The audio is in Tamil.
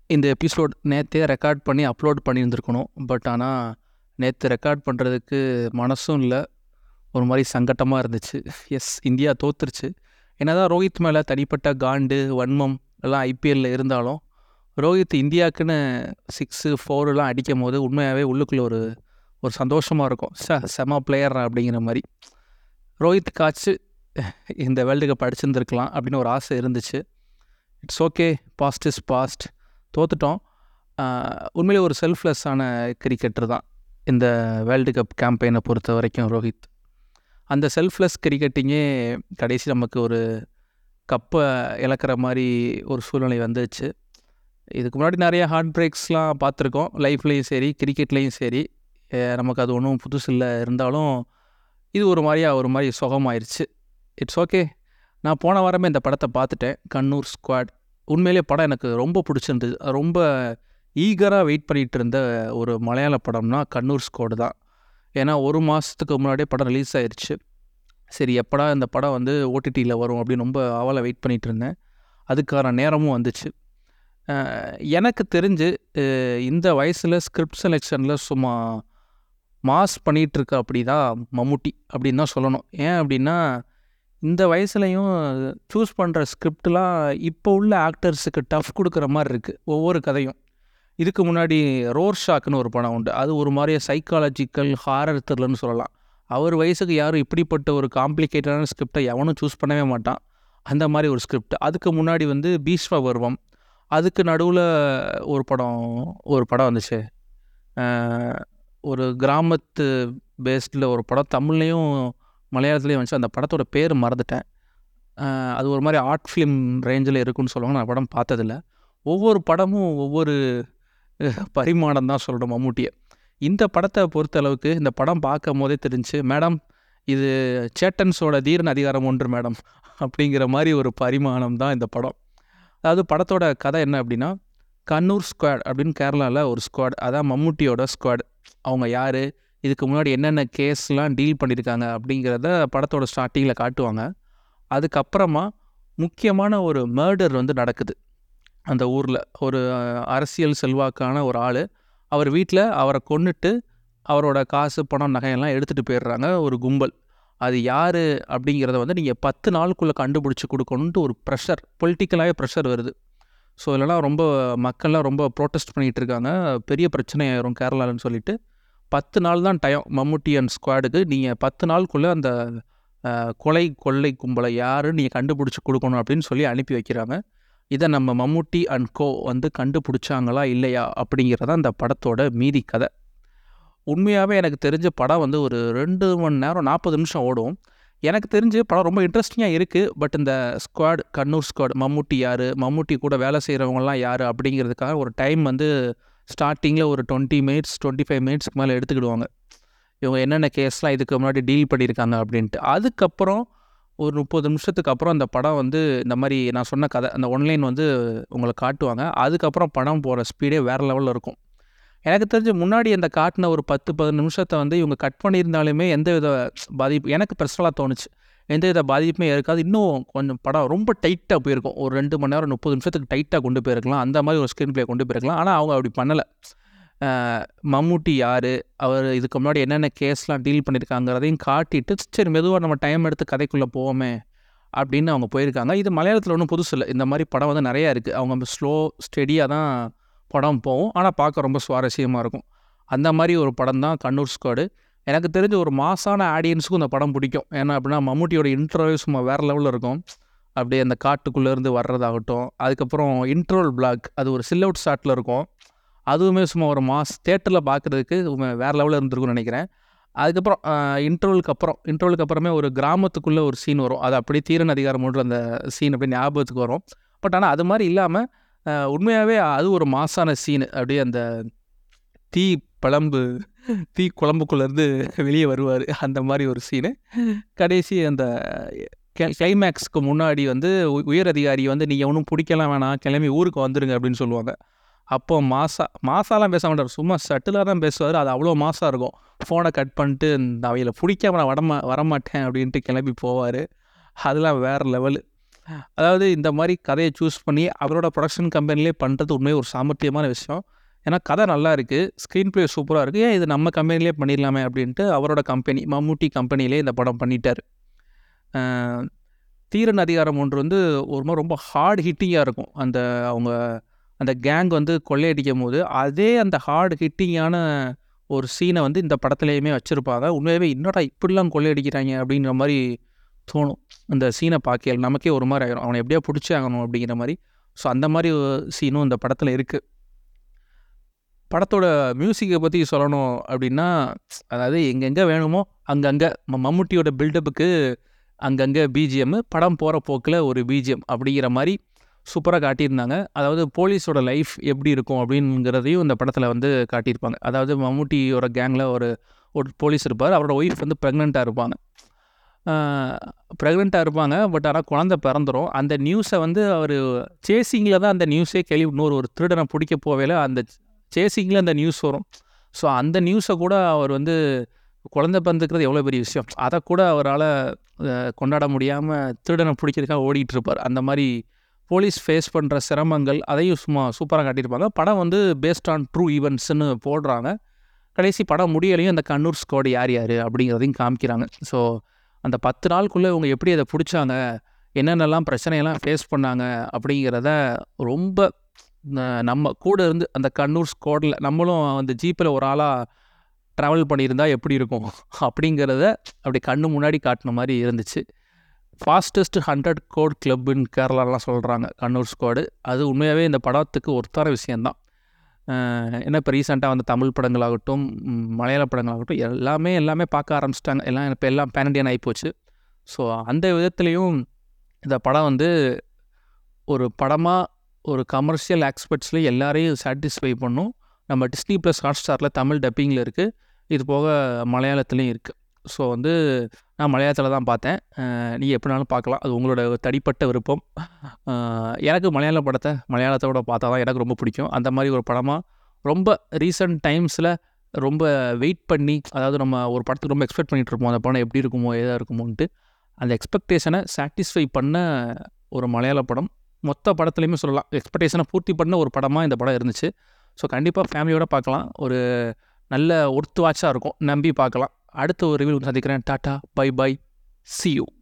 இந்த எபிசோட் நேற்றே ரெக்கார்ட் பண்ணி அப்லோட் பண்ணியிருந்துருக்கணும் பட் ஆனால் நேற்று ரெக்கார்ட் பண்ணுறதுக்கு மனசும் இல்லை ஒரு மாதிரி சங்கட்டமாக இருந்துச்சு எஸ் இந்தியா தோத்துருச்சு என்னதான் ரோஹித் மேலே தனிப்பட்ட காண்டு வன்மம் எல்லாம் ஐபிஎல்லில் இருந்தாலும் ரோஹித் இந்தியாவுக்குன்னு சிக்ஸு ஃபோர்லாம் அடிக்கும் போது உண்மையாகவே உள்ளுக்குள்ளே ஒரு ஒரு சந்தோஷமாக இருக்கும் ச செம பிளேயர் அப்படிங்கிற மாதிரி ரோஹித் காச்சு இந்த வேர்ல்டு கப் அடிச்சிருந்துருக்கலாம் அப்படின்னு ஒரு ஆசை இருந்துச்சு it's okay past is past தோத்துட்டோம் உண்மையிலே ஒரு செல்ஃப்லெஸ்ஸான கிரிக்கெட்டர் தான் இந்த வேர்ல்டு கப் கேம்பெயினை பொறுத்த வரைக்கும் ரோஹித் அந்த செல்ஃப்லெஸ் கிரிக்கெட்டிங்கே கடைசி நமக்கு ஒரு கப்பை இழக்கிற மாதிரி ஒரு சூழ்நிலை வந்துச்சு இதுக்கு முன்னாடி நிறைய ஹார்ட் பிரேக்ஸ்லாம் பார்த்துருக்கோம் லைஃப்லேயும் சரி கிரிக்கெட்லேயும் சரி நமக்கு அது ஒன்றும் புதுசு இல்லை இருந்தாலும் இது ஒரு மாதிரியா ஒரு மாதிரி சுகமாயிருச்சு இட்ஸ் ஓகே நான் போன வாரமே இந்த படத்தை பார்த்துட்டேன் கண்ணூர் ஸ்குவாட் உண்மையிலே படம் எனக்கு ரொம்ப பிடிச்சிருந்தது ரொம்ப ஈகராக வெயிட் பண்ணிகிட்டு இருந்த ஒரு மலையாள படம்னா கண்ணூர் ஸ்குவாடு தான் ஏன்னா ஒரு மாதத்துக்கு முன்னாடியே படம் ரிலீஸ் ஆயிடுச்சு சரி எப்படா இந்த படம் வந்து ஓடிடியில் வரும் அப்படின்னு ரொம்ப ஆவலாக வெயிட் பண்ணிகிட்டு இருந்தேன் அதுக்கான நேரமும் வந்துச்சு எனக்கு தெரிஞ்சு இந்த வயசில் ஸ்கிரிப்ட் செலெக்ஷனில் சும்மா மாஸ் பண்ணிகிட்ருக்க அப்படி தான் மம்முட்டி அப்படின்னு தான் சொல்லணும் ஏன் அப்படின்னா இந்த வயசுலையும் சூஸ் பண்ணுற ஸ்கிரிப்ட்லாம் இப்போ உள்ள ஆக்டர்ஸுக்கு டஃப் கொடுக்குற மாதிரி இருக்குது ஒவ்வொரு கதையும் இதுக்கு முன்னாடி ரோர் ஷாக்னு ஒரு படம் உண்டு அது ஒரு மாதிரியே சைக்காலஜிக்கல் ஹாரர் த்ரில்லர்னு சொல்லலாம் அவர் வயசுக்கு யாரும் இப்படிப்பட்ட ஒரு காம்ப்ளிகேட்டடான ஸ்கிரிப்டை எவனும் சூஸ் பண்ணவே மாட்டான் அந்த மாதிரி ஒரு ஸ்கிரிப்ட் அதுக்கு முன்னாடி வந்து பீஸ்வ பருவம் அதுக்கு நடுவில் ஒரு படம் ஒரு படம் வந்துச்சு ஒரு கிராமத்து பேஸ்டில் ஒரு படம் தமிழ்லேயும் மலையாளத்துலேயும் வந்துச்சு அந்த படத்தோட பேர் மறந்துட்டேன் அது ஒரு மாதிரி ஆர்ட் ஃபிலிம் ரேஞ்சில் இருக்குன்னு சொல்லுவாங்க நான் படம் பார்த்ததில்ல ஒவ்வொரு படமும் ஒவ்வொரு பரிமாணம் தான் சொல்லணும் மம்மூட்டியை இந்த படத்தை பொறுத்தளவுக்கு இந்த படம் பார்க்கும் போதே தெரிஞ்சு மேடம் இது சேட்டன்ஸோட தீரன் அதிகாரம் ஒன்று மேடம் அப்படிங்கிற மாதிரி ஒரு பரிமாணம் தான் இந்த படம் அதாவது படத்தோட கதை என்ன அப்படின்னா கண்ணூர் ஸ்குவாட் அப்படின்னு கேரளாவில் ஒரு ஸ்குவாட் அதான் மம்முட்டியோட ஸ்குவாட் அவங்க யார் இதுக்கு முன்னாடி என்னென்ன கேஸ்லாம் டீல் பண்ணியிருக்காங்க அப்படிங்கிறத படத்தோட ஸ்டார்டிங்கில் காட்டுவாங்க அதுக்கப்புறமா முக்கியமான ஒரு மேர்டர் வந்து நடக்குது அந்த ஊரில் ஒரு அரசியல் செல்வாக்கான ஒரு ஆள் அவர் வீட்டில் அவரை கொண்டுட்டு அவரோட காசு பணம் நகையெல்லாம் எடுத்துகிட்டு போயிடுறாங்க ஒரு கும்பல் அது யார் அப்படிங்கிறத வந்து நீங்கள் பத்து நாளுக்குள்ளே கண்டுபிடிச்சி கொடுக்கணுன்ட்டு ஒரு ப்ரெஷர் பொலிட்டிக்கலாகவே ப்ரெஷர் வருது ஸோ இல்லைனா ரொம்ப மக்கள்லாம் ரொம்ப ப்ரோட்டஸ்ட் பண்ணிகிட்டு இருக்காங்க பெரிய பிரச்சனை ஆயிரும் கேரளான்னு சொல்லிட்டு பத்து நாள் தான் டைம் மம்முட்டி அண்ட் ஸ்குவாடுக்கு நீங்கள் பத்து நாளுக்குள்ளே அந்த கொலை கொள்ளை கும்பலை யார் நீங்கள் கண்டுபிடிச்சி கொடுக்கணும் அப்படின்னு சொல்லி அனுப்பி வைக்கிறாங்க இதை நம்ம மம்முட்டி அண்ட் கோ வந்து கண்டுபிடிச்சாங்களா இல்லையா அப்படிங்கிறத அந்த படத்தோட மீதி கதை உண்மையாகவே எனக்கு தெரிஞ்ச படம் வந்து ஒரு ரெண்டு மணி நேரம் நாற்பது நிமிஷம் ஓடும் எனக்கு தெரிஞ்சு படம் ரொம்ப இன்ட்ரெஸ்டிங்காக இருக்குது பட் இந்த ஸ்குவாட் கண்ணூர் ஸ்குவாட் மம்முட்டி யார் மம்முட்டி கூட வேலை செய்கிறவங்கலாம் யார் அப்படிங்கிறதுக்காக ஒரு டைம் வந்து ஸ்டார்டிங்கில் ஒரு டுவெண்ட்டி மினிட்ஸ் டுவெண்ட்டி ஃபைவ் மினிட்ஸ்க்கு மேலே எடுத்துக்கிடுவாங்க இவங்க என்னென்ன கேஸ்லாம் இதுக்கு முன்னாடி டீல் பண்ணியிருக்காங்க அப்படின்ட்டு அதுக்கப்புறம் ஒரு முப்பது நிமிஷத்துக்கு அப்புறம் அந்த படம் வந்து இந்த மாதிரி நான் சொன்ன கதை அந்த ஒன்லைன் வந்து உங்களை காட்டுவாங்க அதுக்கப்புறம் படம் போகிற ஸ்பீடே வேறு லெவலில் இருக்கும் எனக்கு தெரிஞ்சு முன்னாடி அந்த காட்டின ஒரு பத்து பதினஞ்சு நிமிஷத்தை வந்து இவங்க கட் பண்ணியிருந்தாலுமே எந்த வித பாதிப்பு எனக்கு பர்சனலாக தோணுச்சு எந்த வித பாதிப்புமே இருக்காது இன்னும் கொஞ்சம் படம் ரொம்ப டைட்டாக போயிருக்கும் ஒரு ரெண்டு மணி நேரம் முப்பது நிமிஷத்துக்கு டைட்டாக கொண்டு போயிருக்கலாம் அந்த மாதிரி ஒரு ஸ்க்ரீன் ப்ளே கொண்டு போயிருக்கலாம் ஆனால் அவங்க அப்படி பண்ணலை மம்முட்டி யார் அவர் இதுக்கு முன்னாடி என்னென்ன கேஸ்லாம் டீல் பண்ணியிருக்காங்கிறதையும் காட்டிட்டு சரி மெதுவாக நம்ம டைம் எடுத்து கதைக்குள்ளே போவோமே அப்படின்னு அவங்க போயிருக்காங்க இது மலையாளத்தில் ஒன்றும் புதுசு இல்லை இந்த மாதிரி படம் வந்து நிறையா இருக்குது அவங்க ஸ்லோ ஸ்டெடியாக தான் படம் போகும் ஆனால் பார்க்க ரொம்ப சுவாரஸ்யமாக இருக்கும் அந்த மாதிரி ஒரு படம் தான் கண்ணூர் ஸ்குவாடு எனக்கு தெரிஞ்ச ஒரு மாசான ஆடியன்ஸுக்கும் இந்த படம் பிடிக்கும் ஏன்னா அப்படின்னா மம்முட்டியோட இன்டர்வியூ சும்மா வேறு லெவலில் இருக்கும் அப்படியே அந்த காட்டுக்குள்ளேருந்து வர்றதாகட்டும் அதுக்கப்புறம் இன்ட்ரோல் பிளாக் அது ஒரு சில் அவுட் ஷாட்டில் இருக்கும் அதுவுமே சும்மா ஒரு மாஸ் தேட்டரில் பார்க்குறதுக்கு வேறு லெவலில் இருந்திருக்கும்னு நினைக்கிறேன் அதுக்கப்புறம் இன்டர்வலுக்கு அப்புறம் இன்டர்வலுக்கு அப்புறமே ஒரு கிராமத்துக்குள்ளே ஒரு சீன் வரும் அது அப்படியே தீரன் அதிகாரம் ஒன்று அந்த சீன் அப்படியே ஞாபகத்துக்கு வரும் பட் ஆனால் அது மாதிரி இல்லாமல் உண்மையாகவே அது ஒரு மாசான சீனு அப்படியே அந்த தீ பழம்பு தீ குழம்புக்குள்ளேருந்து வெளியே வருவார் அந்த மாதிரி ஒரு சீனு கடைசி அந்த கிளைமேக்ஸ்க்கு முன்னாடி வந்து உயர் அதிகாரி வந்து நீங்கள் ஒன்றும் பிடிக்கலாம் வேணாம் கிளம்பி ஊருக்கு வந்துடுங்க அப்படின்னு சொல்லுவாங்க அப்போ மாசா மாசாலாம் பேச மாட்டார் சும்மா சட்டிலாக தான் பேசுவார் அது அவ்வளோ மாசாக இருக்கும் ஃபோனை கட் பண்ணிட்டு இந்த அவையில் பிடிக்காம நான் வரமா வரமாட்டேன் அப்படின்ட்டு கிளம்பி போவார் அதெல்லாம் வேறு லெவலு அதாவது இந்த மாதிரி கதையை சூஸ் பண்ணி அவரோட ப்ரொடக்ஷன் கம்பெனிலே பண்ணுறது உண்மையாக ஒரு சாமர்த்தியமான விஷயம் ஏன்னா கதை நல்லா இருக்குது ஸ்க்ரீன் ப்ளே சூப்பராக இருக்குது ஏன் இது நம்ம கம்பெனிலே பண்ணிடலாமே அப்படின்ட்டு அவரோட கம்பெனி மம்மூட்டி கம்பெனிலே இந்த படம் பண்ணிட்டார் அஹ், தீரன் அதிகாரம் ஒன்று வந்து ஒரு மாதிரி ரொம்ப ஹார்ட் ஹிட்டிங்காக இருக்கும் அந்த அவங்க அந்த கேங் வந்து கொள்ளையடிக்கும் போது அதே அந்த ஹார்ட் ஹிட்டிங்கான ஒரு சீனை வந்து இந்த படத்துலையுமே வச்சுருப்பாங்க உண்மையாகவே என்னடா இப்படிலாம் கொள்ளையடிக்கிறாங்க அப்படிங்கிற மாதிரி தோணும் அந்த சீனை பார்க்கல நமக்கே ஒரு மாதிரி ஆயிரும் அவனை எப்படியா பிடிச்சி ஆகணும் அப்படிங்கிற மாதிரி ஸோ அந்த மாதிரி சீனும் இந்த படத்தில் இருக்குது படத்தோட மியூசிக்கை பற்றி சொல்லணும் அப்படின்னா அதாவது எங்கெங்கே வேணுமோ அங்கங்கே மம்முட்டியோட பில்டப்புக்கு அங்கங்கே பிஜிஎம் படம் போகிற போக்கில் ஒரு பிஜிஎம் அப்படிங்கிற மாதிரி சூப்பராக காட்டியிருந்தாங்க அதாவது போலீஸோட லைஃப் எப்படி இருக்கும் அப்படிங்கிறதையும் இந்த படத்தில் வந்து காட்டியிருப்பாங்க அதாவது மம்முட்டியோட கேங்கில் ஒரு ஒரு போலீஸ் இருப்பார் அவரோட ஒய்ஃப் வந்து ப்ரெக்னெண்ட்டாக இருப்பாங்க ப்ரெக்னெண்ட்டாக இருப்பாங்க பட் ஆனால் குழந்தை பிறந்துரும் அந்த நியூஸை வந்து அவர் சேசிங்கில் தான் அந்த நியூஸே கேள்வி இன்னொரு ஒரு திருடனை பிடிக்க போவேல அந்த சேசிங்கில் அந்த நியூஸ் வரும் ஸோ அந்த நியூஸை கூட அவர் வந்து குழந்தை பிறந்துக்கிறது எவ்வளோ பெரிய விஷயம் அதை கூட அவரால் கொண்டாட முடியாமல் திருடனை பிடிக்கிறதுக்காக ஓடிட்டு இருப்பார் அந்த மாதிரி போலீஸ் ஃபேஸ் பண்ணுற சிரமங்கள் அதையும் சும்மா சூப்பராக காட்டியிருப்பாங்க படம் வந்து பேஸ்ட் ஆன் ட்ரூ ஈவெண்ட்ஸ்னு போடுறாங்க கடைசி படம் முடியலையும் அந்த கண்ணூர் ஸ்குவாடு யார் யார் அப்படிங்கிறதையும் காமிக்கிறாங்க ஸோ அந்த பத்து நாளுக்குள்ளே இவங்க எப்படி அதை பிடிச்சாங்க என்னென்னலாம் பிரச்சனையெல்லாம் ஃபேஸ் பண்ணாங்க அப்படிங்கிறத ரொம்ப ந- நம்ம கூட இருந்து அந்த கண்ணூர் ஸ்குவாடில் நம்மளும் அந்த ஜீப்பில் ஒரு ஆளாக ட்ராவல் பண்ணியிருந்தா எப்படி இருக்கும் அப்படிங்கிறத அப்படி கண்ணு முன்னாடி காட்டின மாதிரி இருந்துச்சு ஃபாஸ்டஸ்ட் ஹண்ட்ரட் கோட் கிளப்புன்னு கேரளாலாம் சொல்கிறாங்க கண்ணூர் ஸ்குவாடு அது உண்மையாகவே இந்த படத்துக்கு ஒருத்தார விஷயந்தான் அஹ் ஏன்னா இப்போ ரீசெண்டாக வந்த தமிழ் படங்களாகட்டும் ம், மலையாள படங்களாகட்டும் எல்லாமே எல்லாமே பார்க்க ஆரம்பிச்சிட்டாங்க எல்லாம் இப்போ எல்லாம் பேனண்டியன் ஆகிப்போச்சு ஸோ அந்த விதத்துலேயும் இந்த படம் வந்து ஒரு படமாக ஒரு கமர்ஷியல் ஆக்ஸ்பெக்ட்ஸ்லேயும் எல்லாரையும் சாட்டிஸ்ஃபை பண்ணும் நம்ம டிஸ்னி ப்ளஸ் ஹாட் ஸ்டாரில் தமிழ் டப்பிங்கில் இருக்குது இது போக மலையாளத்துலேயும் இருக்குது ஸோ வந்து நான் மலையாளத்தில் தான் பார்த்தேன் நீங்கள் எப்படினாலும் பார்க்கலாம் அது உங்களோட தனிப்பட்ட விருப்பம் அஹ் எனக்கு மலையாள படத்தை மலையாளத்தோட பார்த்தா தான் எனக்கு ரொம்ப பிடிக்கும் அந்த மாதிரி ஒரு படமாக ரொம்ப ரீசன்ட் டைம்ஸில் ரொம்ப வெயிட் பண்ணி அதாவது நம்ம ஒரு படத்துக்கு ரொம்ப எக்ஸ்பெக்ட் பண்ணிகிட்டு இருப்போம் அந்த படம் எப்படி இருக்குமோ ஏதா இருக்குமோன்ட்டு அந்த எக்ஸ்பெக்டேஷனை சாட்டிஸ்ஃபை பண்ண ஒரு மலையாள படம் மொத்த படத்துலையுமே சொல்லலாம் எக்ஸ்பெக்டேஷனை பூர்த்தி பண்ண ஒரு படமாக இந்த படம் இருந்துச்சு ஸோ கண்டிப்பாக ஃபேமிலியோட பார்க்கலாம் ஒரு நல்ல ஒர்த்து வாட்சாக இருக்கும் நம்பி பார்க்கலாம் அடுத்த ஒரு ரிவ்யூ சந்திக்கிறேன் tata bye bye see you